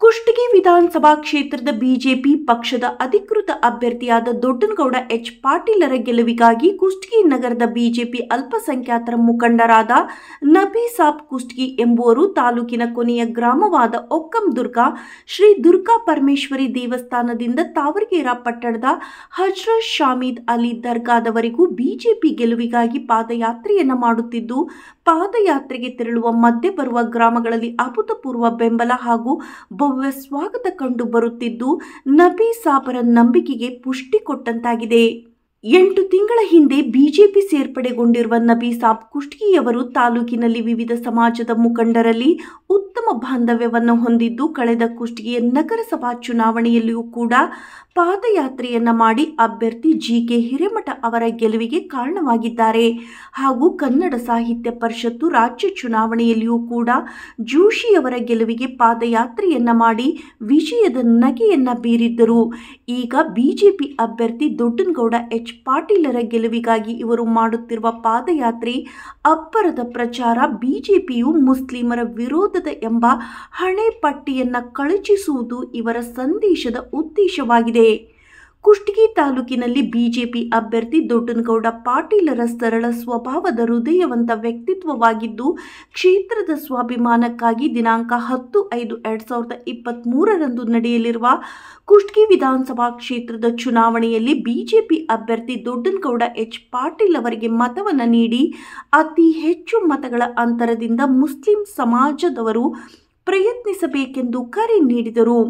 ಕುಷ್ಟಗಿ ವಿಧಾನಸಭಾ ಕ್ಷೇತ್ರದ ಬಿಜೆಪಿ ಪಕ್ಷದ ಅಧಿಕೃತ ಅಭ್ಯರ್ಥಿಯಾದ ದೊಡ್ಡನಗೌಡ ಎಚ್ ಪಾಟೀಲರ ಗೆಲುವಿಗಾಗಿ ಕುಷ್ಟಗಿ ನಗರದ ಬಿಜೆಪಿ ಅಲ್ಪಸಂಖ್ಯಾತರ ಮುಖಂಡರಾದ ನಬಿ ಸಾಬ್ ಕುಷ್ಟಗಿ ಎಂಬುವರು ತಾಲೂಕಿನ ಕೊನೆಯ ಗ್ರಾಮವಾದ ಒಕ್ಕಂದುರ್ಗ ಶ್ರೀ ದುರ್ಗಾ ಪರಮೇಶ್ವರಿ ದೇವಸ್ಥಾನದಿಂದ ತಾವರಗೇರ ಪಟ್ಟಣದ ಹಜ್ರತ್ ಶಾಮೀದ್ ಅಲಿ ದರ್ಗಾದವರೆಗೂ ಬಿಜೆಪಿ ಗೆಲುವಿಗಾಗಿ ಪಾದಯಾತ್ರೆಯನ್ನ ಮಾಡುತ್ತಿದ್ದು ಪಾದಯಾತ್ರೆಗೆ ತೆರಳುವ ಮಧ್ಯೆ ಬರುವ ಗ್ರಾಮಗಳಲ್ಲಿ ಅಭೂತಪೂರ್ವ ಬೆಂಬಲ ಹಾಗೂ ಭವ್ಯ ಸ್ವಾಗತ ಕಂಡು ಬರುತ್ತಿದ್ದು ನಬಿ ಸಾಬರ ನಂಬಿಕೆಗೆ ಪುಷ್ಟಿ ಕೊಟ್ಟಂತಾಗಿದೆ ಎಂಟು ತಿಂಗಳ ಹಿಂದೆ ಬಿಜೆಪಿ ಸೇರ್ಪಡೆಗೊಂಡಿರುವ ನಬಿ ಸಾಬ್ ಕುಷ್ಟಗಿಯವರು ತಾಲೂಕಿನಲ್ಲಿ ವಿವಿಧ ಸಮಾಜದ ಮುಖಂಡರಲ್ಲಿ ಉತ್ತಮ ಬಾಂಧವ್ಯವನ್ನು ಹೊಂದಿದ್ದು ಕಳೆದ ಕುಷ್ಟಗಿಯ ನಗರಸಭಾ ಚುನಾವಣೆಯಲ್ಲಿಯೂ ಕೂಡ ಪಾದಯಾತ್ರೆಯನ್ನ ಮಾಡಿ ಅಭ್ಯರ್ಥಿ ಜಿ ಕೆ ಹಿರೇಮಠ ಅವರ ಗೆಲುವಿಗೆ ಕಾರಣವಾಗಿದ್ದಾರೆ ಹಾಗೂ ಕನ್ನಡ ಸಾಹಿತ್ಯ ಪರಿಷತ್ತು ರಾಜ್ಯ ಚುನಾವಣೆಯಲ್ಲಿಯೂ ಕೂಡ ಜೋಶಿಯವರ ಗೆಲುವಿಗೆ ಪಾದಯಾತ್ರೆಯನ್ನ ಮಾಡಿ ವಿಜಯದ ನಗೆಯನ್ನ ಬೀರಿದ್ದರು ಈಗ ಬಿಜೆಪಿ ಅಭ್ಯರ್ಥಿ ದೊಡ್ಡನಗೌಡ ಎಚ್ ಪಾಟೀಲರ ಗೆಲುವಿಗಾಗಿ ಇವರು ಮಾಡುತ್ತಿರುವ ಪಾದಯಾತ್ರೆ ಅಬ್ಬರದ ಪ್ರಚಾರ ಬಿಜೆಪಿಯು ಮುಸ್ಲಿಮರ ವಿರೋಧದ ಎಂಬ ಹಣೆ ಪಟ್ಟಿಯನ್ನ ಕಳಚಿಸುವುದು ಇವರ ಸಂದೇಶದ ಉದ್ದೇಶವಾಗಿದೆ ಕುಷ್ಟಗಿ ತಾಲೂಕಿನಲ್ಲಿ ಬಿಜೆಪಿ ಅಭ್ಯರ್ಥಿ ದೊಡ್ಡನಗೌಡ ಪಾಟೀಲರ ಸರಳ ಸ್ವಭಾವದ ಹೃದಯವಂತ ವ್ಯಕ್ತಿತ್ವವಾಗಿದ್ದು ಕ್ಷೇತ್ರದ ಸ್ವಾಭಿಮಾನಕ್ಕಾಗಿ ದಿನಾಂಕ ಹತ್ತು ಐದು ಎರಡ್ ಸಾವಿರದ ಇಪ್ಪತ್ತ್ ಮೂರರಂದು ನಡೆಯಲಿರುವ ಕುಷ್ಟಗಿ ವಿಧಾನಸಭಾ ಕ್ಷೇತ್ರದ ಚುನಾವಣೆಯಲ್ಲಿ ಬಿಜೆಪಿ ಅಭ್ಯರ್ಥಿ ದೊಡ್ಡನಗೌಡ ಎಚ್ ಪಾಟೀಲ್ ಅವರಿಗೆ ಮತವನ್ನು ನೀಡಿ ಅತಿ ಹೆಚ್ಚು ಮತಗಳ ಅಂತರದಿಂದ ಮುಸ್ಲಿಂ ಸಮಾಜದವರು ಪ್ರಯತ್ನಿಸಬೇಕೆಂದು ಕರೆ ನೀಡಿದರು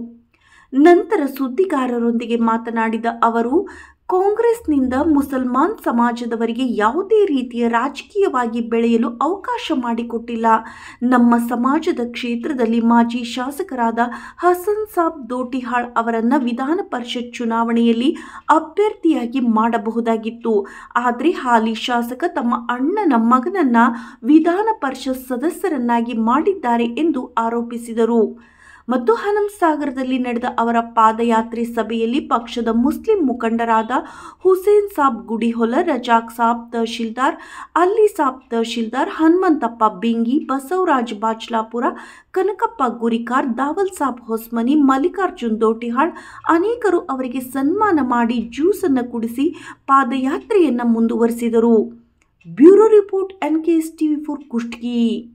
ನಂತರ ಸುದ್ದಿಗಾರರೊಂದಿಗೆ ಮಾತನಾಡಿದ ಅವರು ಕಾಂಗ್ರೆಸ್ನಿಂದ ಮುಸಲ್ಮಾನ್ ಸಮಾಜದವರಿಗೆ ಯಾವುದೇ ರೀತಿಯ ರಾಜಕೀಯವಾಗಿ ಬೆಳೆಯಲು ಅವಕಾಶ ಮಾಡಿಕೊಟ್ಟಿಲ್ಲ ನಮ್ಮ ಸಮಾಜದ ಕ್ಷೇತ್ರದಲ್ಲಿ ಮಾಜಿ ಶಾಸಕರಾದ ಹಸನ್ ಸಾಬ್ ದೋಟಿಹಾಳ್ ಅವರನ್ನು ವಿಧಾನ ಪರಿಷತ್ ಚುನಾವಣೆಯಲ್ಲಿ ಅಭ್ಯರ್ಥಿಯಾಗಿ ಮಾಡಬಹುದಾಗಿತ್ತು ಆದರೆ ಹಾಲಿ ಶಾಸಕ ತಮ್ಮ ಅಣ್ಣನ ಮಗನನ್ನ ವಿಧಾನ ಪರಿಷತ್ ಸದಸ್ಯರನ್ನಾಗಿ ಮಾಡಿದ್ದಾರೆ ಎಂದು ಆರೋಪಿಸಿದರು ಮತ್ತು ಹನಂಸಾಗರದಲ್ಲಿ ನಡೆದ ಅವರ ಪಾದಯಾತ್ರೆ ಸಭೆಯಲ್ಲಿ ಪಕ್ಷದ ಮುಸ್ಲಿಂ ಮುಖಂಡರಾದ ಹುಸೇನ್ ಸಾಬ್ ಗುಡಿಹೊಲ ರಜಾಕ್ ಸಾಬ್ ತಹಶೀಲ್ದಾರ್ ಅಲ್ಲಿ ಸಾಬ್ ತಹಶೀಲ್ದಾರ್ ಹನುಮಂತಪ್ಪ ಬಿಂಗಿ ಬಸವರಾಜ್ ಬಾಚ್ಲಾಪುರ ಕನಕಪ್ಪ ಗುರಿಕಾರ್ ದಾವಲ್ ಸಾಬ್ ಹೊಸ್ಮನಿ ಮಲ್ಲಿಕಾರ್ಜುನ್ ದೋಟಿಹಾಳ್ ಅನೇಕರು ಅವರಿಗೆ ಸನ್ಮಾನ ಮಾಡಿ ಜ್ಯೂಸನ್ನು ಕುಡಿಸಿ ಪಾದಯಾತ್ರೆಯನ್ನು ಮುಂದುವರಿಸಿದರು bureau report N K S TV four Kushtagi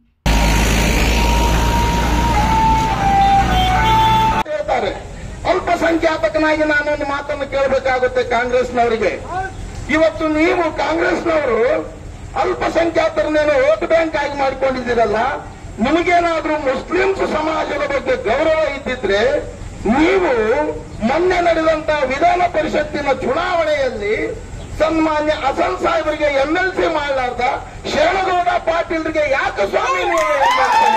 ಹೇಳ್ತಾರೆ ಅಲ್ಪಸಂಖ್ಯಾತಕನಾಗಿ ನಾನೊಂದು ಮಾತನ್ನು ಕೇಳಬೇಕಾಗುತ್ತೆ ಕಾಂಗ್ರೆಸ್ನವರಿಗೆ ಇವತ್ತು ನೀವು ಕಾಂಗ್ರೆಸ್ನವರು ಅಲ್ಪಸಂಖ್ಯಾತರನ್ನೇನೋ ವೋಟ್ ಬ್ಯಾಂಕ್ ಆಗಿ ಮಾಡಿಕೊಂಡಿದ್ದೀರಲ್ಲ ನಿಮಗೇನಾದ್ರೂ ಮುಸ್ಲಿಮ್ಸ್ ಸಮಾಜದ ಬಗ್ಗೆ ಗೌರವ ಇದ್ದಿದ್ರೆ ನೀವು ಮೊನ್ನೆ ನಡೆದಂತ ವಿಧಾನ ಪರಿಷತ್ತಿನ ಚುನಾವಣೆಯಲ್ಲಿ ಸನ್ಮಾನ್ಯ ಹಸನ್ ಸಾಹೇಬರಿಗೆ ಎಂಎಲ್ಸಿ ಮಾಡಲಾರ್ದ ಶರಣಗೌಡ ಪಾಟೀಲ್ರಿಗೆ ಯಾಕೆ ಸ್ವಾಮಿ ನೀವು MLC?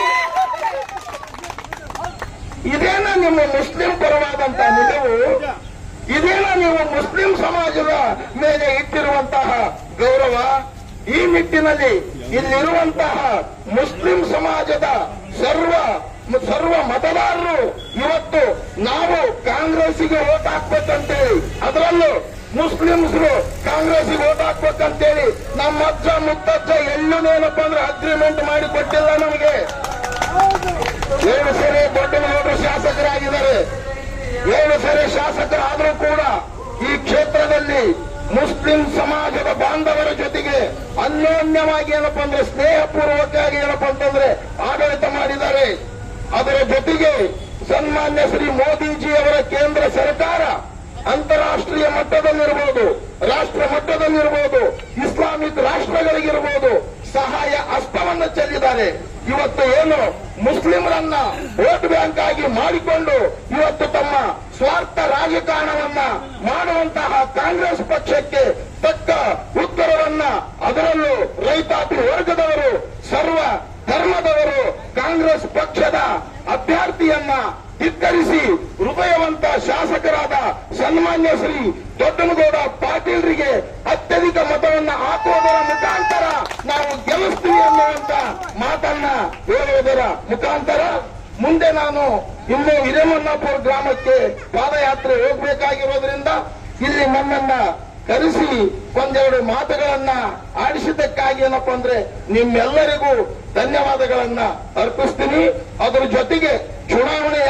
ಇದೇನ ನಿಮ್ಮ ಮುಸ್ಲಿಂ ಪರವಾದಂತ ನಿಲುವು ಇದೇನ ನೀವು ಮುಸ್ಲಿಂ ಸಮಾಜದ ಮೇಲೆ ಇಟ್ಟಿರುವಂತಹ ಗೌರವ ಈ ನಿಟ್ಟಿನಲ್ಲಿ ಇಲ್ಲಿರುವಂತಹ ಮುಸ್ಲಿಂ ಸಮಾಜದ ಸರ್ವ ಸರ್ವ ಮತದಾರರು ಇವತ್ತು ನಾವು ಕಾಂಗ್ರೆಸ್ಸಿಗೆ ವೋಟ್ ಹಾಕ್ಬೇಕಂತೇಳಿ ಅದರಲ್ಲೂ ಮುಸ್ಲಿಮ್ಸ್ರು ಕಾಂಗ್ರೆಸ್ಸಿಗೆ ವೋಟ್ ಹಾಕ್ಬೇಕಂತೇಳಿ ನಮ್ಮ ಅಜ್ಜ ಮುತ್ತಜ್ಜ ಎಲ್ಲೂನೇನಪ್ಪ ಅಂದ್ರೆ ಅಗ್ರಿಮೆಂಟ್ ಮಾಡಿ ಕೊಟ್ಟಿಲ್ಲ ನಮಗೆ ಏಳು ಸರಿ ದೊಡ್ಡನಗೌಡರು ಶಾಸಕರಾಗಿದ್ದಾರೆ ಏಳು ಸರಿ ಶಾಸಕರಾದರೂ ಕೂಡ ಈ ಕ್ಷೇತ್ರದಲ್ಲಿ ಮುಸ್ಲಿಂ ಸಮಾಜದ ಬಾಂಧವರ ಜೊತೆಗೆ ಅನ್ಯೋನ್ಯವಾಗಿ ಏನಪ್ಪ ಅಂದ್ರೆ ಸ್ನೇಹಪೂರ್ವಕವಾಗಿ ಏನಪ್ಪ ಅಂತಂದ್ರೆ ಆಡಳಿತ ಮಾಡಿದ್ದಾರೆ ಅದರ ಜೊತೆಗೆ ಸನ್ಮಾನ್ಯ ಶ್ರೀ ಮೋದಿಜಿ ಅವರ ಕೇಂದ್ರ ಸರ್ಕಾರ ಅಂತಾರಾಷ್ಟ್ರೀಯ ಮಟ್ಟದಲ್ಲಿರ್ಬೋದು ರಾಷ್ಟ್ರ ಮಟ್ಟದಲ್ಲಿರ್ಬೋದು ಇಸ್ಲಾಮಿಕ್ ರಾಷ್ಟ್ರಗಳಿಗಿರ್ಬೋದು ಸಹಾಯ ಹಸ್ತವನ್ನು ಚೆಲ್ಲಿದ್ದಾರೆ ಇವತ್ತು ಏನು ಮುಸ್ಲಿಮರನ್ನ ವೋಟ್ ಬ್ಯಾಂಕ್ ಆಗಿ ಮಾಡಿಕೊಂಡು ಇವತ್ತು ತಮ್ಮ ಸ್ವಾರ್ಥ ರಾಜಕಾರಣವನ್ನ ಮಾಡುವಂತಹ ಕಾಂಗ್ರೆಸ್ ಪಕ್ಷಕ್ಕೆ ತಕ್ಕ ಉತ್ತರವನ್ನ ಅದರಲ್ಲೂ ರೈತಾಪಿ ವರ್ಗದವರು ಸರ್ವ ಧರ್ಮದವರು ಕಾಂಗ್ರೆಸ್ ಪಕ್ಷದ ಅಭ್ಯರ್ಥಿಯನ್ನ ಧಿಕ್ಕರಿಸಿ ಹೃದಯವಂತ ಶಾಸಕರಾದ ಸನ್ಮಾನ್ಯ ಶ್ರೀ ದೊಡ್ಡನಗೌಡ ಪಾಟೀಲ್ರಿಗೆ ಅತ್ಯಧಿಕ ಮತವನ್ನ ಹಾಕುವುದರ ಮುಖಾಂತರ ನಾವು ಗೆಲ್ಲಿಸ್ತೀವಿ ಅನ್ನುವಂತ ಮಾತನ್ನ ಹೇಳುವುದರ ಮುಖಾಂತರ ಮುಂದೆ ನಾನು ಇನ್ನು ಹಿರೇಮನ್ನಾಪುರ ಗ್ರಾಮಕ್ಕೆ ಪಾದಯಾತ್ರೆ ಹೋಗಬೇಕಾಗಿರೋದ್ರಿಂದ ಇಲ್ಲಿ ನನ್ನನ್ನ ಕರೆಸಿ ಒಂದೆರಡು ಮಾತುಗಳನ್ನ ಆಡಿಸಿದ್ದಕ್ಕಾಗಿ ಏನಪ್ಪ ಅಂದ್ರೆ ನಿಮ್ಮೆಲ್ಲರಿಗೂ ಧನ್ಯವಾದಗಳನ್ನ ಅರ್ಪಿಸ್ತೀನಿ ಅದರ ಜೊತೆಗೆ ಚುನಾವಣೆ ಹೆಂಗ್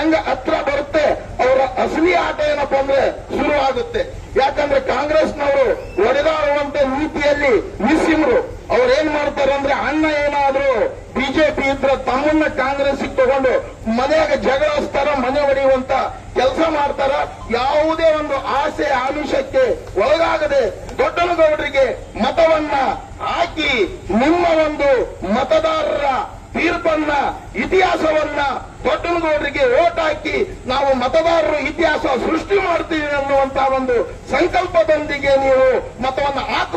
ಹೆಂಗ ಹತ್ರ ಬರುತ್ತೆ ಅವರ ಅಸಲಿ ಆಟ ಏನಪ್ಪ ಅಂದ್ರೆ ಶುರುವಾಗುತ್ತೆ ಯಾಕಂದ್ರೆ ಕಾಂಗ್ರೆಸ್ನವರು ಒಡೆದಾಡುವಂತ ನೀತಿಯಲ್ಲಿ ನಿಸ್ಸಿಮರು ಅವ್ರು ಏನ್ ಮಾಡ್ತಾರೆ ಅಂದ್ರೆ ಅಣ್ಣ ಏನಾದ್ರು ಬಿಜೆಪಿ ಇದ್ರೆ ತಮ್ಮನ್ನ ಕಾಂಗ್ರೆಸ್ ತಗೊಂಡು ಮನೆಯಾಗ ಜಗಳ ಹಚ್ತಾರ ಮನೆ ಹೊಡೆಯುವಂತ ಕೆಲಸ ಮಾಡ್ತಾರ ಯಾವುದೇ ಒಂದು ಆಸೆ ಆಮಿಷಕ್ಕೆ ಒಳಗಾಗದೆ ದೊಡ್ಡನಗೌಡರಿಗೆ ಮತವನ್ನ ಹಾಕಿ ನಿಮ್ಮ ಒಂದು ಮತದಾರರ ತೀರ್ಪನ್ನ ಇತಿಹಾಸವನ್ನ ದೊಡ್ಡನಗೌಡರಿಗೆ ಓಟ್ ಹಾಕಿ ನಾವು ಮತದಾರರು ಇತಿಹಾಸ ಸೃಷ್ಟಿ ಮಾಡ್ತೀವಿ ಅನ್ನುವಂತ ಒಂದು ಸಂಕಲ್ಪದೊಂದಿಗೆ ನೀವು ಮತವನ್ನ ಹಾಕ